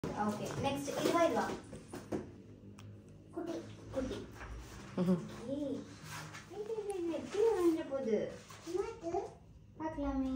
Okay next இதுவா இதுவா குட்டி குட்டி ஏய் இது இது இது கீழே விழுந்துற போகுது பார்க்கலாமே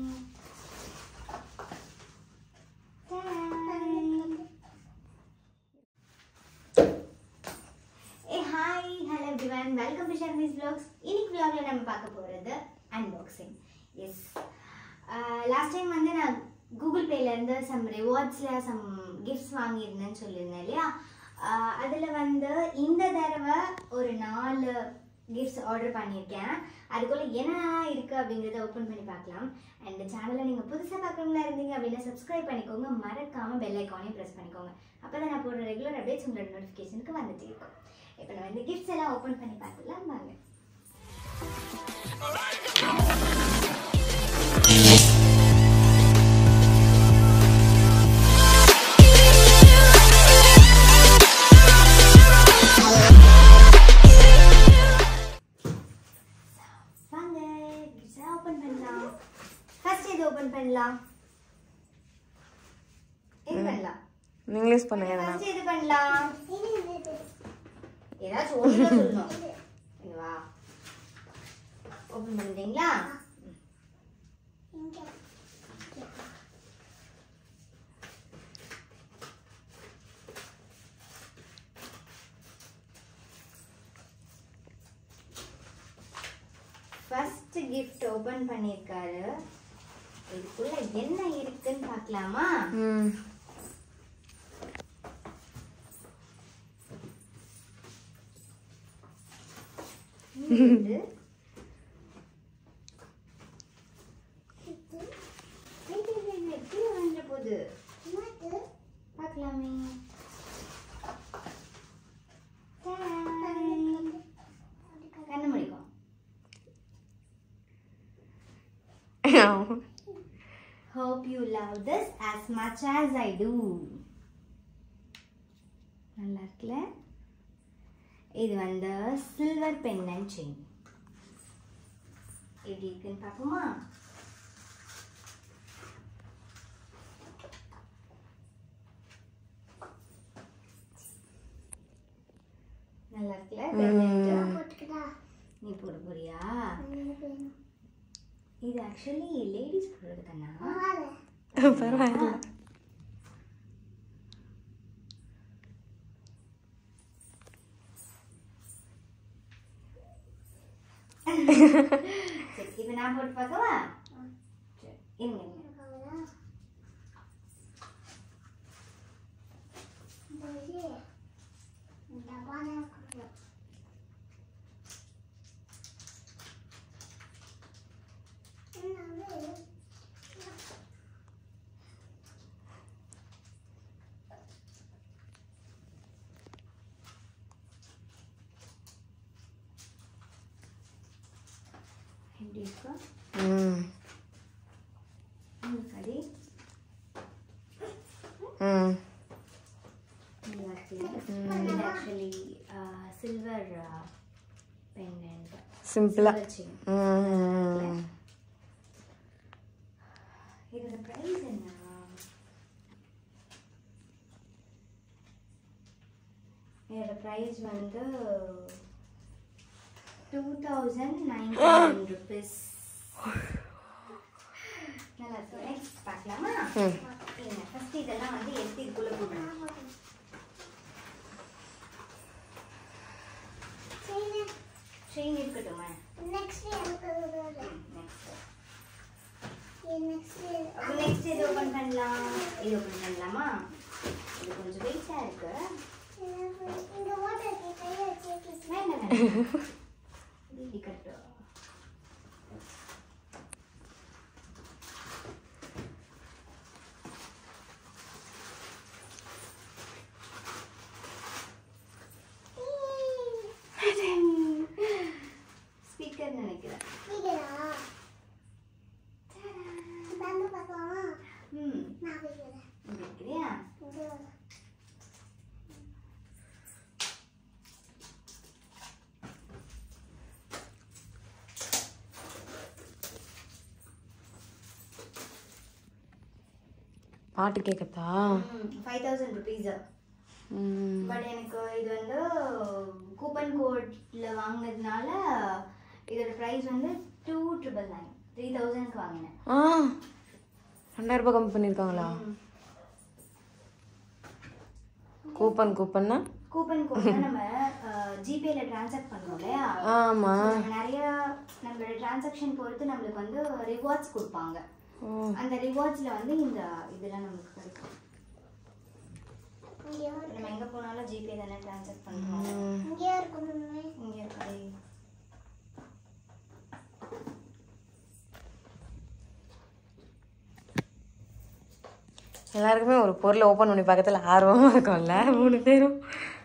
ஏ hi hello everyone welcome to Sharmi's vlogs இன்னைக்கு vlogல நம்ம பார்க்க போகிறது அன்பாக்சிங் எஸ் லாஸ்ட் டைம் வந்து நான் கூகுள் பேலேருந்து சம் ரிவார்ட்ஸில் சம் கிஃப்ட்ஸ் வாங்கியிருந்தேன்னு சொல்லியிருந்தேன் இல்லையா அதில் வந்து இந்த தடவை ஒரு நாலு கிஃப்ட்ஸ் ஆர்டர் பண்ணியிருக்கேன் அதுக்குள்ளே என்னென்னலாம் இருக்குது அப்படிங்கிறத ஓப்பன் பண்ணி பார்க்கலாம் அண்ட் சேனலை நீங்கள் புதுசாக பார்க்குறவங்களா இருந்தீங்க அப்படின்னா சப்ஸ்கிரைப் பண்ணிக்கோங்க மறக்காமல் பெல் ஐக்கானையும் ப்ரெஸ் பண்ணிக்கோங்க அப்போ தான் நான் போடுற ரெகுலர் அப்டேட்ஸ் உங்களோட நோட்டிஃபிகேஷனுக்கு வந்துட்டே இருக்கும் இப்போ நம்ம இந்த கிஃப்ட்ஸ் எல்லாம் ஓப்பன் பண்ணி பார்த்துக்கலாம் வாங்க வாங்க கிஃப்ட்ஸ் எல்லாம் ஓப்பன் பண்ணலாம் ஃபர்ஸ்ட் இது ஓப்பன் பண்ணலாம் இது பண்ணலாம் நீங்களே பண்ணுங்க எதனா ஃபர்ஸ்ட் இது பண்ணலாம் ஏதாச்சும் ஒன்று சொல்லணும் இங்க வா ஓப்பன் பண்ணுறீங்களா ஃபர்ஸ்ட் கிஃப்ட் ஓபன் பண்ணியிருக்காரு இதுக்குள்ள என்ன இருக்குன்னு பார்க்கலாமா ம் இது wait, wait, wait, wait. கீழே விழுந்துற போகுது பார்க்கலாமே கண்ணு முடிக்கும் Hope you love this as much as I do. நல்லா இருக்குல்ல இது வந்து சில்வர் பென் அண்ட் செயின் எப்படி இருக்குன்னு பார்ப்போமா நல்லா இருக்குல்ல pendant. நீ போட போறியா இது ஆக்சுவலி லேடிஸ் போடுறது கண்ணா பரவாயில்ல சரி இப்போ நான் போட்டு பார்க்கவா சரி இருங்க இருங்க எப்படி இருக்கா ம் உங்களுக்கு அடி ம் நல்லா இருக்குல்ல இது ஆக்சுவலி சில்வர் பெண்டன்ட் சிம்பிளா செயின் ம் இதோட ப்ரைஸ் என்ன இதோட ப்ரைஸ் வந்து டூ தௌசண்ட் நைன் ருபீஸ் நல்லா இருக்கு நெக்ஸ்ட் பார்க்கலாமா ம். இல்லைங்க ஃபர்ஸ்ட் இதெல்லாம் வந்து எடுத்து இதுக்குள்ளே போடணும் செயின் இருக்கட்டுமா நெக்ஸ்ட் அப்போ நெக்ஸ்ட் இது ஓப்பன் பண்ணலாம் இது ஓப்பன் பண்ணலாமா இது கொஞ்சம் வெயிட்டாக இருக்கு வேண்டாம் வேண்டாம் இது இருக்கட்டும் ஸ்பீக்கர் நினைக்கிறேன் ம் இங்க இருக்கிறியா பாட்டு கேட்கத்தா ஃபைவ் தௌசண்ட் ருபீஸ் ம் பட் எனக்கு இது வந்து கூப்பன் கோட்ல வாங்கினதுனால இதோட ப்ரைஸ் வந்து டூ ட்ரிபிள் நைன் த்ரீ தௌசண்ட்க்கு வாங்கினேன் ஆ ரெண்டாயிரம் ரூபாய் கம்மி பண்ணியிருக்காங்களா கூப்பன் கூப்பன்னா கூப்பன் கோட் நம்ம ஜிபேல டிரான்சாக்ட் பண்ணுவோம் இல்லையா ஆமா So, நம்ம நிறைய நம்மளோட டிரான்சாக்ஷன் பொறுத்து நம்மளுக்கு வந்து ரிவார்ட்ஸ் கொடுப்பாங்க ஓ அந்த ரிவார்ட்ஸ்ல வந்து இந்த இதெல்லாம் நமக்கு கிடைக்கும் நம்ம எங்க போனாலும் ஜிபே தானே டிரான்சாக்ட் பண்றோம் ம். இங்க இருக்கு எல்லாருக்குமே ஒரு பொருளை ஓப்பன் பண்ணி பக்கத்துல ஆர்வமா இருக்கும்ல மூணு பேரும்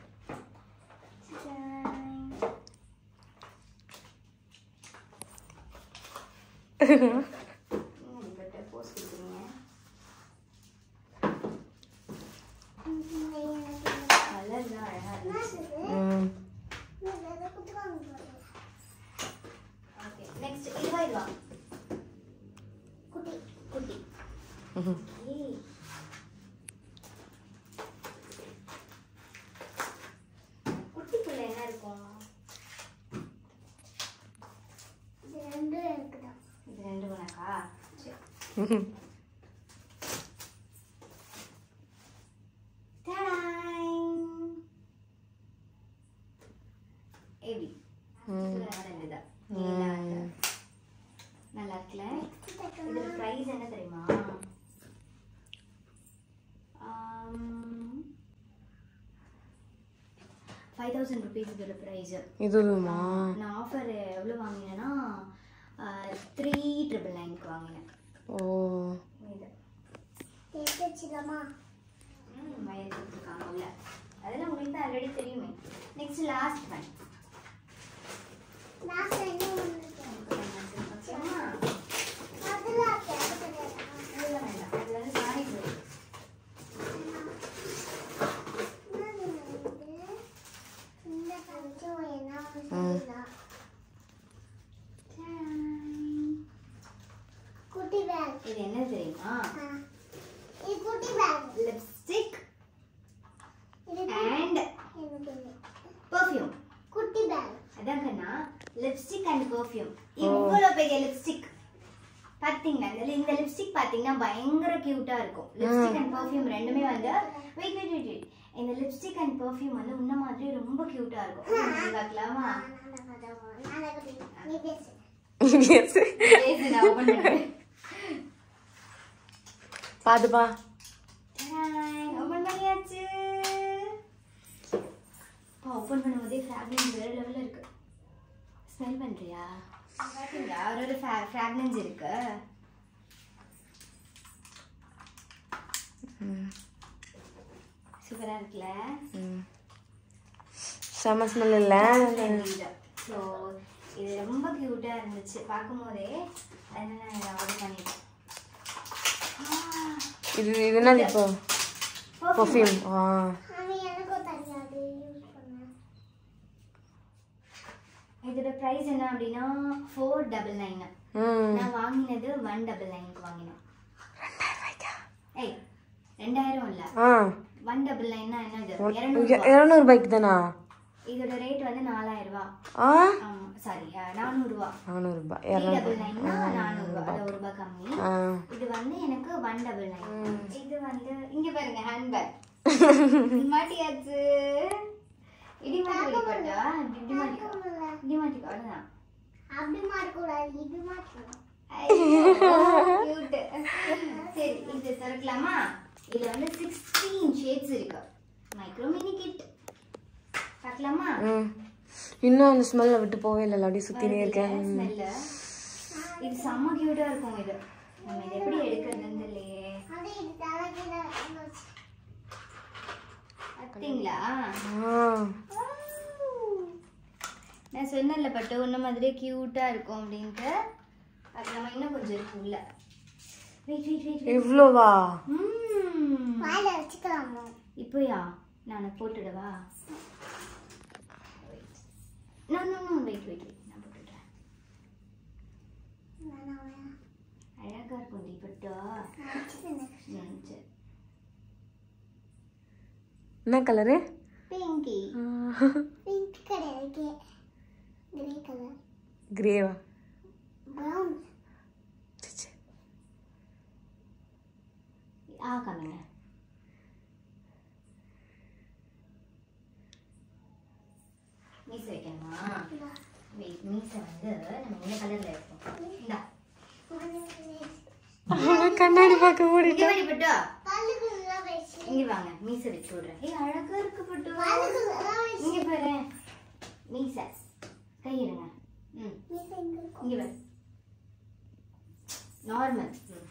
போஸ்ட் கொடுக்குறீங்க கலர்லாம் அழகா இருந்துச்சு ம் ஓகே நெக்ஸ்ட் இதுவா இதுவா குட்டி குட்டி ம்ஹும். ஏய் குட்டிக்குள்ள என்ன இருக்கும் இது ரெண்டு உனக்கா சரி ம்ஹும். Ta-da! எப்படி ம். இதுல நடந்ததா? நீலா அந்த. நல்லா இருக்குல்ல இதோட ப்ரைஸ் என்ன தெரியுமா ஃபைவ் தௌசண்ட் ருபீஸ் இதோட ப்ரைஸ் இதுவுமா நான் ஆஃபர் எவ்வளோ வாங்கினேன்னா த்ரீ ட்ரிபிள் நைனுக்கு வாங்கினேன் ஓ இது ம், மயில் கொடுத்துருக்காங்க உள்ள அதெல்லாம் உங்களுக்கு தான் ஆல்ரெடி தெரியுமே நெக்ஸ்ட் லாஸ்ட் ஒன் வேண்டாம் அது வந்து சாணிக்கு வரும். குட்டி பேக் இது என்ன தெரியுமா இது குட்டி பேக் லிப்ஸ்டிக் இது அண்ட் எனக்கு இல்லை. பர்ஃப்யூம் குட்டி பேக் அதான் கண்ணா லிப்ஸ்டிக் அண்ட் பர்ஃப்யூம் இவ்வளோ பெரிய லிப்ஸ்டிக் பாத்தீங்கன்னா இந்த இந்த லிப்ஸ்டிக் பாத்தீங்கன்னா பயங்கர கியூட்டா இருக்கும் லிப்ஸ்டிக் அண்ட் பர்ஃப்யூம் ரெண்டுமே வந்து வெயிட் வெயிட் வெயிட் வெயிட் இந்த லிப்ஸ்டிக் அண்ட் பர்ஃப்யூம் வந்து உன்ன மாதிரி ரொம்ப கியூட்டா இருக்கும் இது பார்க்கலாமா நீ பேசு Yes. பேசு, நான் open பண்றேன். பாத்துப்பா Tadang, open பண்ணியாச்சு ஓப்பன் பண்ணும்போதே ஃப்ராக்னன்ஸ் வேற லெவல்ல இருக்கு ஸ்மெல் பண்றியா பாத்தீங்களா ஒரு ஒரு ஃப்ராக்னன்ஸ் இருக்கு சூப்பரா இருக்குல்ல ம். செம ஸ்மெல் இல்ல ஸோ இது ரொம்ப க்யூட்டாக இருந்துச்சு பார்க்கும்போதே அதனால நான் இதை ஆர்டர் பண்ணிட்டேன் இது இது என்னது இப்போ பர்ஃப்யூம் ஆ அவன் எனக்கும் தெரியாது யூஸ் பண்ண இதோட ப்ரைஸ் என்ன அப்படின்னா ஃபோர் டபுள் நைன் ம் நான் வாங்கினது ஒன் டபுள் நைனுக்கு வாங்கினேன் ஏய் ரெண்டாயிரம் இல்லை ஆ ஒன் டபுள் நைன்னா என்னது இரநூறுபா இரநூறுபாய்க்கு தானா இதோட ரேட் வந்து நாலாயிரம் ரூபா ஆ சாரி நானூறுரூவா நானூறுபா த்ரீ இரநூறு டபுள் நைன்னா நானூறுரூவா அது ஒரு ரூபாய் கம்மி ஆ இது வந்து எனக்கு ஒன் டபுள் நைன் இது வந்து இங்க பாருங்க ஹேண்ட்பேக் மாட்டியாச்சு இடி மாட்டி வெளிப்பட்டா இப்படி மாட்டிக்கோ இப்படி மாட்டிக்கோ அவ்வளோதான் அப்படி மாட்டக்கூடாது இது மாட்டணும் கியூட் சரி இது திறக்கலாமா இதுல வந்து சிக்ஸ்டீன் ஷேட்ஸ் இருக்கு மைக்ரோ மினி கிட் பார்க்கலாமா ம் இன்னும் அந்த ஸ்மெல்ல விட்டு போவே இல்லை அப்படியே சுத்தினே இருக்கேன் ஸ்மெல்ல இது செம்ம கியூட்டா இருக்கும் இது நம்ம இதை எப்படி எடுக்கிறதுன்னு தெரியலையே அது இது தலைக்கீழ வச்சு. பார்த்தீங்களா ஆ நான் சொன்னேன்ல பட்டு உன்ன மாதிரியே க்யூட்டா இருக்கும் அப்படின்ட்டு அது நம்ம இன்னும் கொஞ்சம் இருக்கும் உள்ள வெயிட் வெயிட் வெயிட் இவ்வளோவா ம் வாயில வச்சுக்கலாமா இப்போயா நான் போட்டுடவா no no no wait wait wait நான் போட்டுடுறேன் வேணாம் வேணாம் அழகா இருக்கும் டி பட்டு நான் வச்சுக்கிறேன். ம் சரி என்ன கலரு பிங்கி பிங்க் கிடையாது கிரே கலர் கிரேவா ப்ரௌன் ஆ காமிங்க மீசை வைக்கணுமா வெயிட் மீசை வந்து நம்ம இந்த கலர்ல இருக்கும் இந்தா கண்ணாடி பார்க்க இங்க மூடிட்டா வரி பட்டு பல்லுக்குள்ள வச்சு இங்க வாங்க மீசை வச்சு விடுறேன் ஏய் அழகா இருக்கு பட்டு பல்லுக்குள்ள வச்சு இங்க பாரு மீசை கை இருங்க ம் மீசை எங்க இருக்கும் இங்க பாரு நார்மல் ம்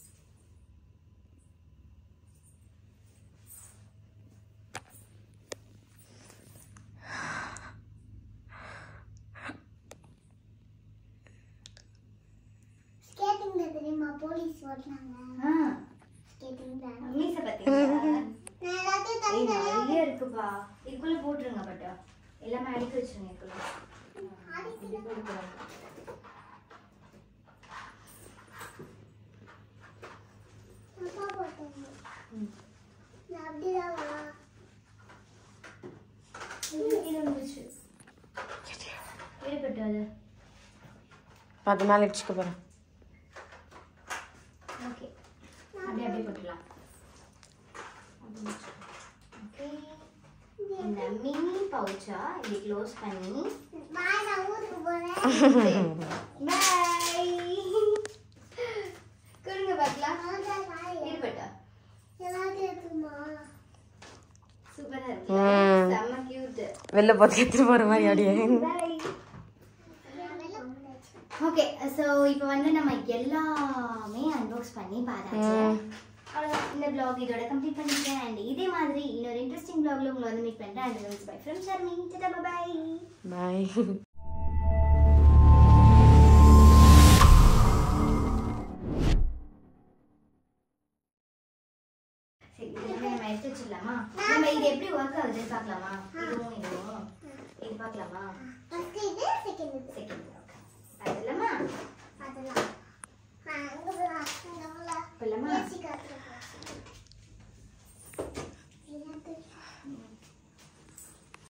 ஸ்கேட்டிங்ல தெரியுமா போலீஸ் ஓட்டுனாங்க ஆ ஸ்கேட்டிங்ல மீசை பாத்தீங்களா நான் எல்லாத்தையும் ஏய் தனி நிறைய இருக்குப்பா இதுக்குள்ள போட்டுருங்க பட்டா எல்லாமே அடுக்கி வச்சிருங்க இதுக்குள்ள இதுக்குள்ள போடுங்க. அப்பா போட்டாங்க ம். நான் அப்படிதான் வா இது இது வந்துச்சு ஈடுபட்டு அது அது மேலே வச்சுக்க போகிறேன் ஓகே அப்படியே அப்படியே போட்டுடலாம் ஓகே இந்த மினி பவுச்சா இப்படி க்ளோஸ் பண்ணி பாய் நான் ஊருக்கு போறேன் பாய் கொடுங்க பார்க்கலாம் அதான் பாய் ஈடுபட்டா எல்லாத்தையும் எடுத்துமா சூப்பரா இருக்கு ம். செம்ம கியூட் வெளில பார்த்து எடுத்துட்டு போகிற மாதிரி அப்படியே பாய் ஓகே ஸோ இப்போ வந்து நம்ம எல்லாமே அன்பாக்ஸ் பண்ணி பார்த்தாச்சு ம். அவ்வளோதான் இந்த vlog இதோட கம்ப்ளீட் பண்ணிக்கிறேன் அண்ட் இதே மாதிரி இன்னொரு இன்ட்ரெஸ்டிங் vlogல உங்களை வந்து மீட் பண்ணுறேன் அண்ட் பை ஃப்ரம் ஷர்மி டாடா பாய் பாய் சரி இதுல நம்ம எடுத்து வச்சிடலாமா நம்ம இது எப்படி ஒர்க் ஆகுதுன்னு பார்க்கலாமா இதுவும் இதுவும் இது பார்க்கலாமா ஃபர்ஸ்ட் இது செகண்ட் இது செகண்ட் ஓகே பார்த்துலாமா அதெல்லாம் நான் அங்க போலாம் அங்க போலாம் போலாமா பேசி